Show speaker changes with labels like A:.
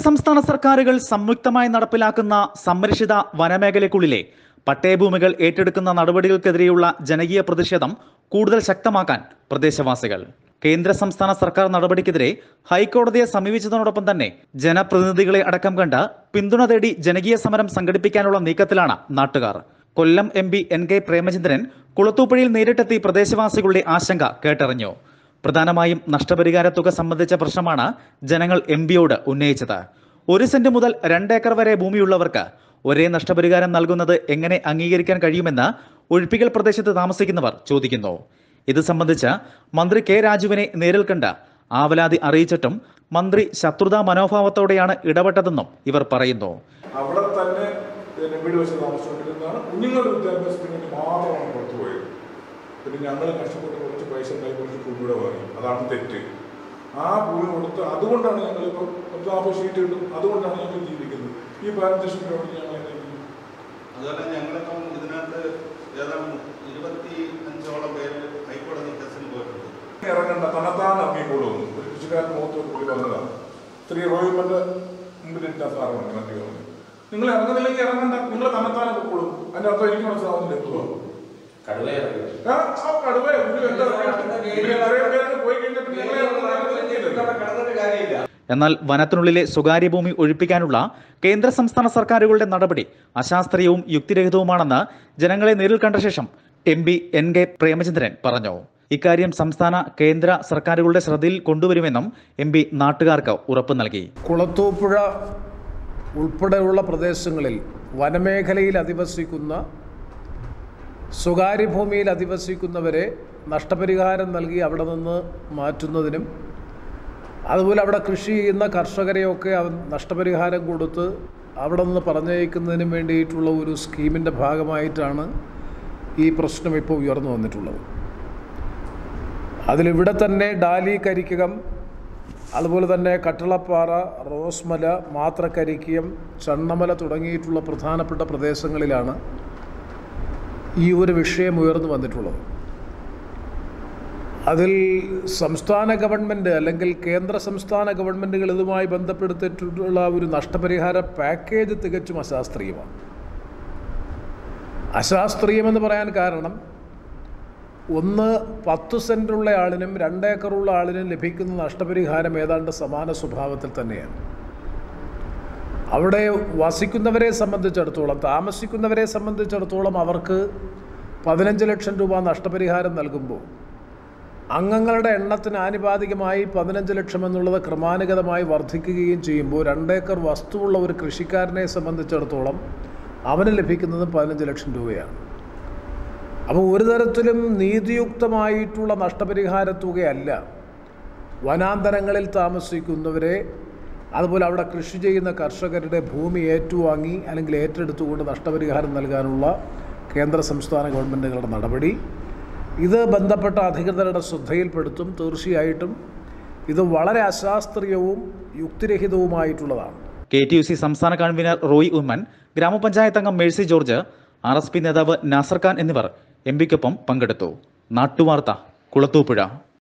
A: സംസ്ഥാന സർക്കാരുകൾ സംയുക്തമായി നടപ്പിലാക്കുന്ന സംരക്ഷിത വനമേഖലയ്ക്കുള്ളിലെ പട്ടയഭൂമികൾ ഏറ്റെടുക്കുന്ന നടപടികൾക്കെതിരെയുള്ള ജനകീയ പ്രതിഷേധം കൂടുതൽ ശക്തമാക്കാൻ പ്രദേശവാസികൾ കേന്ദ്ര സംസ്ഥാന സർക്കാർ നടപടിക്കെതിരെ ഹൈക്കോടതിയെ സമീപിച്ചതോടൊപ്പം തന്നെ ജനപ്രതിനിധികളെ അടക്കം കണ്ട് പിന്തുണ തേടി ജനകീയ സമരം സംഘടിപ്പിക്കാനുള്ള നീക്കത്തിലാണ് നാട്ടുകാർ Kollam M P N K Premachandran കുളത്തൂപ്പുഴയിൽ നേരിട്ടെത്തി പ്രദേശവാസികളുടെ ആശങ്ക കേട്ടറിഞ്ഞു പ്രധാനമായും നഷ്ടപരിഹാര തുക സംബന്ധിച്ച പ്രശ്നമാണ് ജനങ്ങൾ എം പിയോട് ഉന്നയിച്ചത് ഒരു സെന്റ് മുതൽ രണ്ടേക്കർ വരെ ഭൂമിയുള്ളവർക്ക് ഒരേ നഷ്ടപരിഹാരം നൽകുന്നത് എങ്ങനെ അംഗീകരിക്കാൻ കഴിയുമെന്ന് ഒഴിപ്പിക്കൽ പ്രദേശത്ത് താമസിക്കുന്നവർ ചോദിക്കുന്നു ഇത് സംബന്ധിച്ച് മന്ത്രി കെ രാജുവിനെ നേരിൽ കണ്ട് ആവലാതി അറിയിച്ചിട്ടും മന്ത്രി ശത്രുതാ മനോഭാവത്തോടെയാണ് ഇടപെട്ടതെന്നും ഇവർ പറയുന്നു
B: അവിടെ തന്നെ പിന്നെ വീട് വെച്ച് താമസിച്ചുകൊണ്ടിരുന്നതാണ് കുഞ്ഞുങ്ങളുടെ വിദ്യാഭ്യാസത്തിന് വേണ്ടി മാത്രമാണ് പുറത്തു പോയത് പിന്നെ ഞങ്ങൾ കഷ്ടപ്പെട്ട് കുറച്ച് പൈസ ഉണ്ടായി കുറച്ച് ഭൂമിയുടെ വാങ്ങി അതാണ് തെറ്റ് ആ ഭൂമി കൊടുത്ത് അതുകൊണ്ടാണ് ഞങ്ങളിപ്പോൾ പത്ത് നാൽപ്പത് ഷീറ്റ് കിട്ടും അതുകൊണ്ടാണ് ഞങ്ങൾ ജീവിക്കുന്നത് ഈ പതിനഞ്ച് ലക്ഷം രൂപ കൊണ്ട് ഞങ്ങൾ എങ്ങനെ ജീവിക്കും?
C: അതുപോലെ ഞങ്ങളിപ്പം ഇതിനകത്ത് ഏതാണ്ട് ഇരുപത്തി അഞ്ചോളം പേര് ഹൈക്കോടതി കേസിന് പോയിട്ടുണ്ട്
B: ഇറങ്ങേണ്ട തന്നെത്താൻ ഇറങ്ങിക്കോളൂ എന്ന് ഒരു കൃഷിക്കാരൻ മുഖത്ത് ഒരു പുള്ളി പറഞ്ഞതാണ് സ്ത്രീ റോയിമന്റെ മുമ്പിൽ ഇരുന്ന സാറാണ് മന്ത്രി പറഞ്ഞത് നിങ്ങൾ ഇറങ്ങുന്നില്ലെങ്കിൽ ഇറങ്ങണ്ട നിങ്ങൾ തന്നെത്താനെ പൊക്കോളൂ അതിന്റെ അർത്ഥം എനിക്ക് മനസ്സിലാവുന്നില്ല എന്തുവാ ആ, ആ കടുവ ഒരു എന്താ ഇവര് നിറയെ പേരൊക്കെ പോയി കഴിഞ്ഞാൽ പിന്നെ ഞങ്ങളെ ഇറങ്ങുന്നില്ല.
A: എന്നാൽ വനത്തിനുള്ളിലെ സ്വകാര്യ ഭൂമി ഒഴിപ്പിക്കാനുള്ള കേന്ദ്ര സംസ്ഥാന സർക്കാരുകളുടെ നടപടി അശാസ്ത്രീയവും യുക്തിരഹിതവുമാണെന്ന് ജനങ്ങളെ നേരിൽ കണ്ട ശേഷം M P N K Premachandran പറഞ്ഞു ഇക്കാര്യം സംസ്ഥാന കേന്ദ്ര സർക്കാരുകളുടെ ശ്രദ്ധയിൽ കൊണ്ടുവരുമെന്നും എം പി നാട്ടുകാർക്ക് ഉറപ്പ് നൽകി
D: കുളത്തൂപ്പുഴ ഉൾപ്പെടെയുള്ള പ്രദേശങ്ങളിൽ വനമേഖലയിൽ അധിവസിക്കുന്ന സ്വകാര്യ ഭൂമിയിൽ അധിവസിക്കുന്നവരെ നഷ്ടപരിഹാരം നൽകി അവിടെ നിന്ന് മാറ്റുന്നതിനും അതുപോലെ അവിടെ കൃഷി ചെയ്യുന്ന കർഷകരെയൊക്കെ അവ നഷ്ടപരിഹാരം കൊടുത്ത് അവിടെ നിന്ന് പറഞ്ഞയക്കുന്നതിനും വേണ്ടിയിട്ടുള്ള ഒരു സ്കീമിൻ്റെ ഭാഗമായിട്ടാണ് ഈ പ്രശ്നം ഇപ്പോൾ ഉയർന്നു വന്നിട്ടുള്ളത് അതിലിവിടെ തന്നെ ഡാലി കരിക്കകം അതുപോലെ തന്നെ കട്ടളപ്പാറ റോസ്മല മാത്രക്കരിക്കിയം ചണ്ണമല തുടങ്ങിയിട്ടുള്ള പ്രധാനപ്പെട്ട പ്രദേശങ്ങളിലാണ് ഈ ഒരു വിഷയം ഉയർന്നു വന്നിട്ടുള്ളത് അതിൽ സംസ്ഥാന ഗവൺമെൻറ് അല്ലെങ്കിൽ കേന്ദ്ര സംസ്ഥാന ഗവൺമെൻറ്റുകൾ ഇതുമായി ബന്ധപ്പെടുത്തിയിട്ടുള്ള ഒരു നഷ്ടപരിഹാര പാക്കേജ് തികച്ചും അശാസ്ത്രീയമാണ് അശാസ്ത്രീയമെന്ന് പറയാൻ കാരണം ഒന്ന് പത്ത് സെൻറ്റുള്ള ആളിനും രണ്ടേക്കറുള്ള ആളിനും ലഭിക്കുന്ന നഷ്ടപരിഹാരം ഏതാണ്ട് സമാന സ്വഭാവത്തിൽ തന്നെയാണ് അവിടെ വസിക്കുന്നവരെ സംബന്ധിച്ചിടത്തോളം താമസിക്കുന്നവരെ സംബന്ധിച്ചിടത്തോളം അവർക്ക് പതിനഞ്ച് ലക്ഷം രൂപ നഷ്ടപരിഹാരം നൽകുമ്പോൾ അംഗങ്ങളുടെ എണ്ണത്തിന് ആനുപാതികമായി പതിനഞ്ച് ലക്ഷം എന്നുള്ളത് ക്രമാനുഗതമായി വർദ്ധിക്കുകയും ചെയ്യുമ്പോൾ രണ്ടേക്കർ വസ്തുവുള്ള ഒരു കൃഷിക്കാരനെ സംബന്ധിച്ചിടത്തോളം അവന് ലഭിക്കുന്നത് പതിനഞ്ച് ലക്ഷം രൂപയാണ് അപ്പോൾ ഒരു തരത്തിലും നീതിയുക്തമായിട്ടുള്ള നഷ്ടപരിഹാര തുകയല്ല വനാന്തരങ്ങളിൽ താമസിക്കുന്നവരെ അതുപോലെ അവിടെ കൃഷി ചെയ്യുന്ന കർഷകരുടെ ഭൂമി ഏറ്റുവാങ്ങി അല്ലെങ്കിൽ ഏറ്റെടുത്തുകൊണ്ട് നഷ്ടപരിഹാരം നൽകാനുള്ള കേന്ദ്ര സംസ്ഥാന ഗവൺമെൻറ്റുകളുടെ നടപടി ഇത് ബന്ധപ്പെട്ട അധികൃതരുടെ ശ്രദ്ധയിൽപ്പെടുത്തും തീർച്ചയായിട്ടും ഇത് വളരെ അശാസ്ത്രീയവും യുക്തിരഹിതവുമായിട്ടുള്ളതാണ്
A: കെ ടി യു സി സംസ്ഥാന കൺവീനർ റോയ് ഉമ്മൻ ഗ്രാമപഞ്ചായത്ത് അംഗം Mercy George R S P നേതാവ് നാസർ ഖാൻ എന്നിവർ എം പിക്കൊപ്പം പങ്കെടുത്തു നാട്ടുവാർത്ത കുളത്തൂപ്പുഴ